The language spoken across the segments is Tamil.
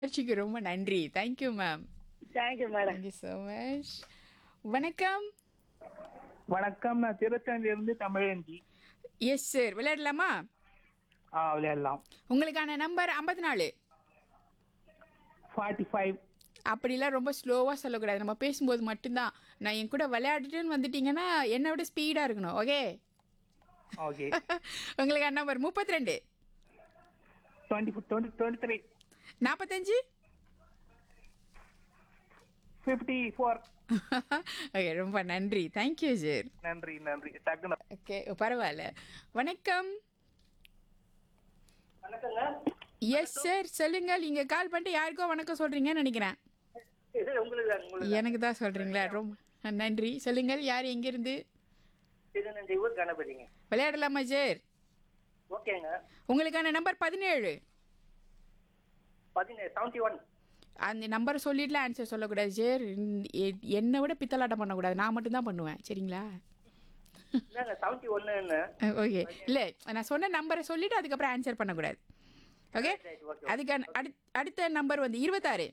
முயற்சிக்கு ரொம்ப நன்றி thank you ma'am thank you madam thank you so much வணக்கம் வணக்கம் நான் திருச்செந்தூர்ல இருந்து தமிழஞ்சி எஸ் சார் விளையாடலாமா ஆ விளையாடலாம் உங்களுக்கான நம்பர் ஐம்பத்தி நாலு ஃபார்ட்டி ஃபைவ் அப்படிலாம் ரொம்ப ஸ்லோவாக சொல்லக்கூடாது நம்ம பேசும்போது மட்டும்தான் நான் என் கூட விளையாடிட்டுன்னு வந்துட்டீங்கன்னா என்னை விட ஸ்பீடாக இருக்கணும் ஓகே ஓகே உங்களுக்கான நம்பர் முப்பத்தி ரெண்டு டுவெண்ட்டி டுவெண்ட்டி டுவெண்ட்டி த்ரீ நாற்பத்தஞ்சு ஃபிஃப்டி ஃபோர் ஓகே ரொம்ப நன்றி தேங்க்யூ சார் நன்றி நன்றி டக்குனு ஓகே பரவாயில்ல வணக்கம் வணக்கங்க எஸ் சார் சொல்லுங்க நீங்க கால் பண்ணிட்டு யாருக்கோ வணக்கம் சொல்றீங்கன்னு நினைக்கிறேன் இது உங்களுக்கு தான் உங்களுக்கு எனக்கு தான் சொல்றீங்களா ரொம்ப நன்றி சொல்லுங்கள் யார் எங்கிருந்து திருநெல்வேலி ஊர் கணபதிங்க விளையாடலாமா சார் ஓகேங்க உங்களுக்கான நம்பர் பதினேழு பதினேழு செவன்ட்டி ஒன் அந்த நம்பரை சொல்லிட்டுலாம் ஆன்சர் சொல்லக்கூடாது சார் எ- என்னை விட பித்தலாட்டம் பண்ணக்கூடாது நான் மட்டும்தான் பண்ணுவேன் சரிங்களா இல்லைங்க செவன்ட்டி ஒன்றுன்னு ஓகே இல்லை நான் சொன்ன நம்பரை சொல்லிட்டு அதுக்கப்புறம் ஆன்சர் பண்ணக்கூடாது ஓகே right, okay. அதுக்கான அடுத் அடுத்த நம்பர் வந்து இருபத்தாறு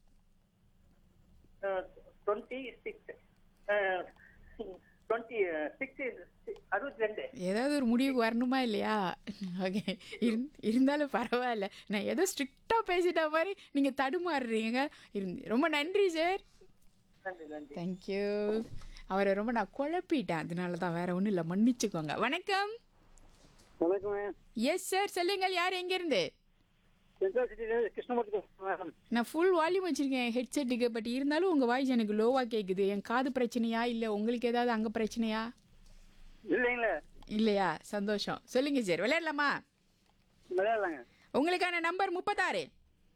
டுவெண்ட்டி சிக்ஸ் டுவெண்ட்டி சிக்ஸ் அறுபத்தி ரெண்டு ஏதாவது ஒரு முடிவுக்கு வரணுமா இல்லையா ஓகே இருந்தாலும் பரவாயில்ல நான் ஏதோ ஸ்ட்ரிக்டாக பேசிட்ட மாதிரி நீங்கள் தடுமாறுறீங்க இருந்து ரொம்ப நன்றி சார் நன்றி நன்றி தேங்க்யூ அவரை ரொம்ப நான் குழப்பிட்டேன் அதனால தான் வேற ஒன்றும் இல்லை மன்னிச்சுக்கோங்க வணக்கம் வணக்கம் எஸ் சார் சொல்லுங்கள் யார் எங்கேருந்து சென்ட்ரல் சிட்டியில் கிருஷ்ணமூர்த்தி மேடம் நான் ஃபுல் வால்யூம் வச்சுருக்கேன் ஹெட்செட்டுக்கு பட் இருந்தாலும் உங்கள் வாய்ஸ் எனக்கு லோவாக கேட்குது என் காது பிரச்சனையா இல்லை உங்களுக்கு ஏதாவது அங்கே பிரச்சனையா இல்லைங்களே இல்லையா சந்தோஷம் சொல்லுங்க சார் விளையாடலாமா விளையாடலாங்க உங்களுக்கான நம்பர் முப்பத்தாறு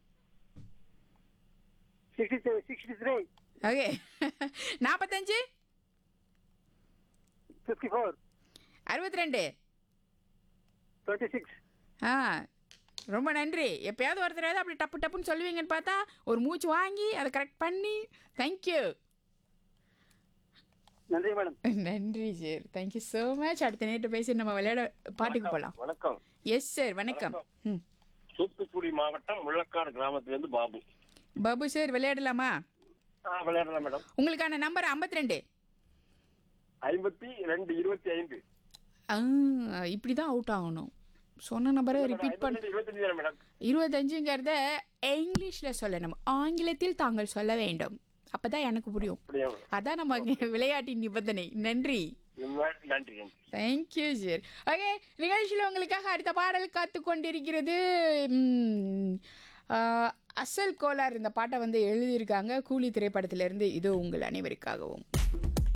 சிக்ஸ்டி சிக்ஸ்டி த்ரீ ஓகே நாற்பத்தஞ்சு ஃபிஃப்டி ஃபோர் அறுபத்தி ரெண்டு டுவெண்ட்டி சிக்ஸ் ஆ ரொம்ப நன்றி எப்பயாவது ஒருத்தராவது அப்படி டப்பு டப்புன்னு சொல்லுவீங்கன்னு பார்த்தா ஒரு மூச்சு வாங்கி அதை கரெக்ட் பண்ணி தேங்க்யூ நன்றி மேடம் நன்றி சார் தேங்க்யூ ஸோ மச் அடுத்த நேற்று பேசி நம்ம விளையாட பாட்டுக்கு போகலாம் வணக்கம் எஸ் சார் வணக்கம் ம் தூத்துக்குடி மாவட்டம் முள்ளக்காடு கிராமத்திலிருந்து பாபு பாபு சார் விளையாடலாமா ஆ விளையாடலாம் மேடம் உங்களுக்கான நம்பர் ஐம்பத்தி ரெண்டு ஐம்பத்தி ரெண்டு இருபத்தி ஐந்து இப்படி தான் அவுட் ஆகணும் சொன்ன நம்பரை ரிப்பீட் பண்ண இருபத்தஞ்சு தானே மேடம் இருபத்தஞ்சுங்கிறத இங்கிலீஷில் சொல்லணும் ஆங்கிலத்தில் தாங்கள் சொல்ல வேண்டும் அப்போ தான் எனக்கு புரியும் அப்படியா அதான் நம்ம விளையாட்டின் நிபந்தனை நன்றி நன்றி நன்றி தேங்க்யூ சார் ஓகே நிகழ்ச்சியில் உங்களுக்காக அடுத்த பாடல் காத்து கொண்டிருக்கிறது ம், ஆ, அசல் கோலார் இந்த பாட்டை வந்து எழுதியிருக்காங்க கூலி திரைப்படத்திலிருந்து இது உங்கள் அனைவருக்காகவும்